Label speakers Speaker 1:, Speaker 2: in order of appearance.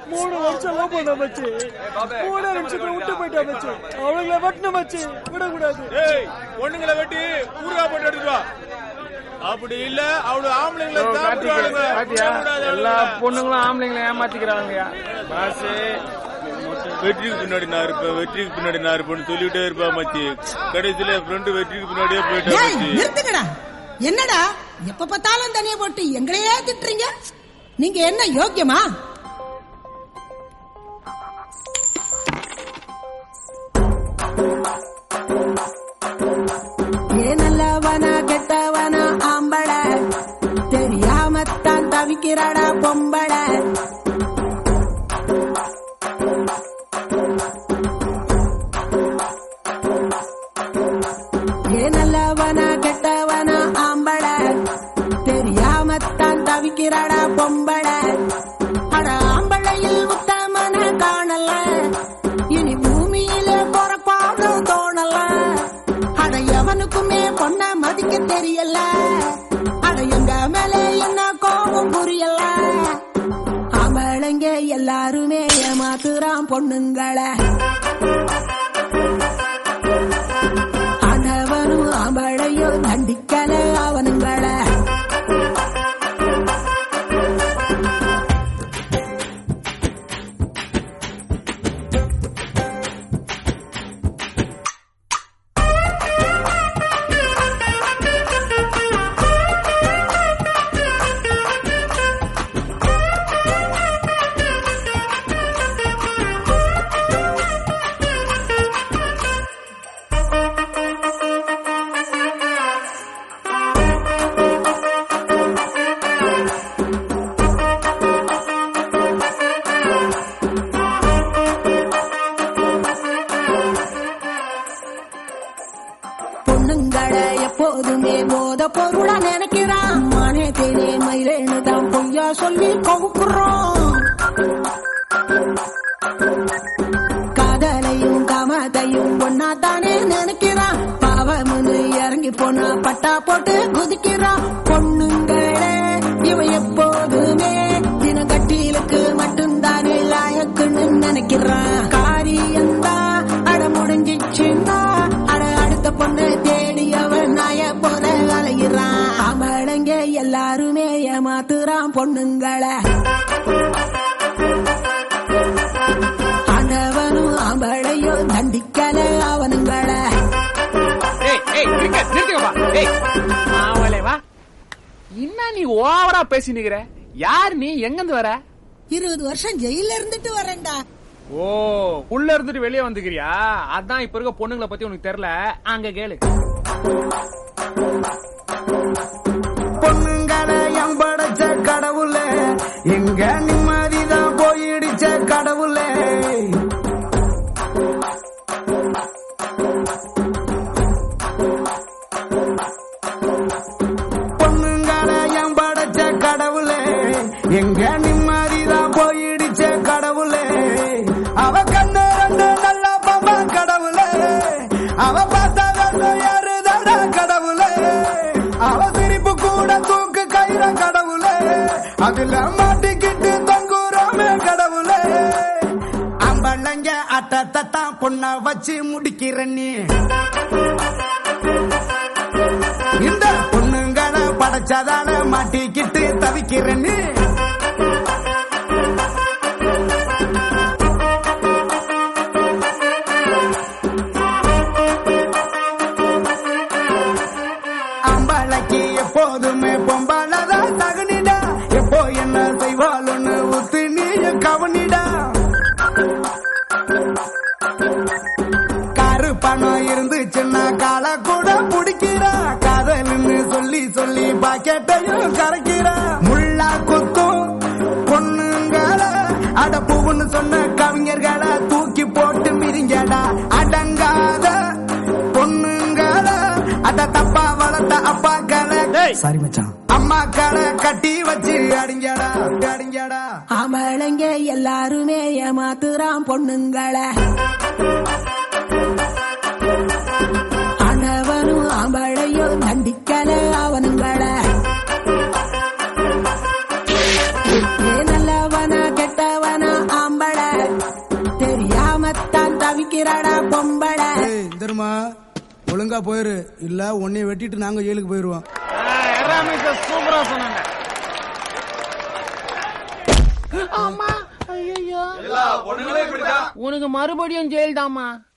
Speaker 1: மூணு வருஷம் லவ் பண்ண மச்சி மூணு நிமிஷத்துல விட்டு போயிட்டா மச்சி அவளுங்களை வெட்டின மச்சி விடக்கூடாது
Speaker 2: ஏய் பொண்ணுங்களை வெட்டி ஊருகா போட்டு எடுத்துட்டு வா அப்படி இல்ல அவளு ஆம்பளைங்களை சாப்பிடுவாளுங்க
Speaker 3: பாத்தியா
Speaker 2: விடக்கூடாது
Speaker 3: எல்லா
Speaker 2: அவளுங்களை.
Speaker 3: பொண்ணுங்களும் ஆம்பளைங்களை ஏமாத்திக்கிறாங்க
Speaker 2: பாசு வெற்றிக்கு பின்னாடி நான் இருப்பேன் வெற்றிக்கு பின்னாடி நான் இருப்பேன்னு சொல்லிட்டே இருப்பா மச்சி கடைசியில என் ஃப்ரெண்டு வெற்றிக்கு பின்னாடியே போயிட்டா
Speaker 4: டேய்
Speaker 2: மச்சி
Speaker 4: நிறுத்துங்கடா என்னடா எப்ப பார்த்தாலும் தனியா போட்டு எங்களையே திட்டுறீங்க நீங்க என்ன யோக்கியமா ஏ நல்லவனா கெட்டவனா ஆம்பள தெரியாமத்தான் தவிக்கிறாடா பொம்பள ஏ நல்லவனா கெட்டவனா ஆம்பள தெரியாமத்தான் தவிக்கிறாடா பொம்பள அட ஆம்பளையில் உத்தமன காணல இனி பூமியில பொறப்பாடு தோணல அட எவனுக்குமே பொண்ண மதிக்க தெரியல அட எங்க மேல என்ன கோபம் புரியல ஆம்பளைங்க எல்லாருமே ஏமாத்துறான் பொண்ணுங்களை ஆண்டவனும் ஆம்பளையோ தண்டிக்கல அவனுங்கள பொண்ணுங்களை எப்போதுமே போத பொருளா நினைக்கிறான் மானே தேனே மயிலேன்னு தான் பொய்யா சொல்லி கவுக்குறோம் காதலையும் காமத்தையும் ஒன்னா தானே நினைக்கிறான் பாவம்னு இறங்கி போனா பட்டா போட்டு குதிக்கிறான் பொண்ணுங்களே இவன் எப்போதுமே தின கட்டிலுக்கு மட்டும்தானே லாயக்குன்னு நினைக்கிறான் காரியம்தான் அட முடிஞ்சிச்சுன்னா அட அடுத்த பொண்ணு தேடி அவன் நாய போல அலைகிறான் அவளங்க எல்லாருமே ஏமாத்துறான் பொண்ணுங்களை ஆண்டவனும் அவளையோ தண்டிக்கல அவனுங்களை
Speaker 3: ஏய் ஏய் நிறுங்க நிறுத்துங்கப்பா ஏய் மாவளே வா என்ன நீ ஓவரா பேசி நிக்கிற யார் நீ எங்க இருந்து வர
Speaker 4: இருபது வருஷம் ஜெயில இருந்துட்டு வரேன்டா
Speaker 3: ஓ உள்ள இருந்துட்டு வெளியே வந்துக்கிறியா அதான் இப்ப இருக்க பொண்ணுங்களை பத்தி உனக்கு தெரியல அங்க கேளு
Speaker 5: பொண்ணுங்களை எம்படைச்ச கடவுளே எங்க நிம்மதிதான் போயிடுச்ச கடவுளே பொண்ணுங்களை எம்படைச்ச கடவுளே எங்க நிம்மதிதான் போயிடுச்ச கடவுளே அவ கண்ணு ரெண்டு நல்லா பாப்பா கடவுளே அவ பார்த்தா யாருதாடா கடவுளே அவ சிரிப்பு கூட தூக்கு கயிற கடவுளே அதுல மாட்டிக்கிட்டு தங்குறோமே கடவுளே அம்பளங்க அட்டத்தான் பொண்ண வச்சு முடிக்கிற நீ இந்த பொண்ணுங்களை படைச்சதால மாட்டிக்கிட்டு தவிக்கிற நீ அம்பளைக்கு எப்போதுமே பொம்பளதான் தகுனிடா எப்போ என்ன செய்வாளுன்னு ஊத்து நீ கவனிடா காரு பணம் இருந்துச்சுன்னா காலை கூட பிடிக்கிறா காதல்னு சொல்லி சொல்லி பாக்கெட்டையும் கரைக்கிறா முள்ளா குத்தும் பொண்ணுங்கள அட பூவுன்னு சொன்ன கவிஞர்களை தூக்கி போட்டு மிரிங்கடா அடங்காத பொண்ணுங்கள அட தப்பா வளர்த்த அப்பாக்களை சாரி மச்சான் அம்மாக்களை கட்டி வச்சு அடிங்கடா அடிங்கடா
Speaker 4: அவளைங்க எல்லாருமே ஏமாத்துறான் பொண்ணுங்களை ஆண்டவனும் அவளையோ தண்டிக்கல அவனுங்களை ஏ நல்லவனா கெட்டவனா நிக்கிறாடா பொம்பளை
Speaker 5: ஏய் தருமா ஒழுங்கா போயிரு இல்ல உன்னைய வெட்டிட்டு நாங்க ஜெயிலுக்கு போயிருவோம்
Speaker 3: சூப்பரா சொன்னாங்க ஆமா ஐயோ உனக்கு மறுபடியும் ஜெயில் தாமா